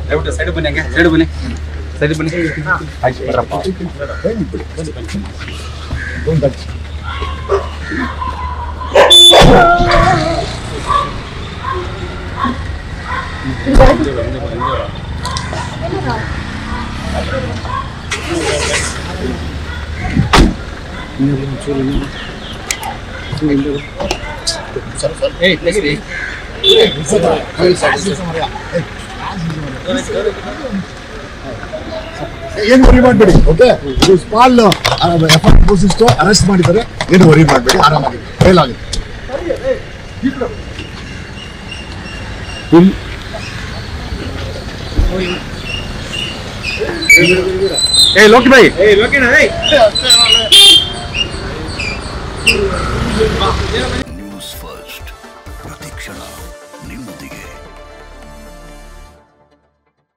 ದಯವಿಟ್ಟು ಸೈಡ್ ಬನ್ನಿ ಹಂಗೆ ಸೈಡ್ ಬನ್ನಿ ಸೈಡ್ ಬನ್ನಿ ಆಯ್ತು ಬರ್ರಪ್ಪ ಏಯ್ ತೆಗೀರಿ ಏನು ವರಿ ಮಾಡಬೇಡಿ ಓಕೆ ಇದು ಸ್ಮಾಲ್ ಎಫರ್ಟ್ ಪೋಸಿಸ್ಟು ಅರೆಸ್ಟ್ ಮಾಡಿದ್ದಾರೆ ಏನು ವರಿ ಮಾಡಬೇಡಿ ಆರಾಮಾಗಿ ಫೇಲ್ ಆಗಿದೆ ಏಯ್ ಲೋಕಿ ಬಾಯ್ ನ್ಯೂಸ್ ಫಸ್ಟ್ ಪ್ರತಿಕ್ಷಣ ನಿಮ್ಮೊಂದಿಗೆ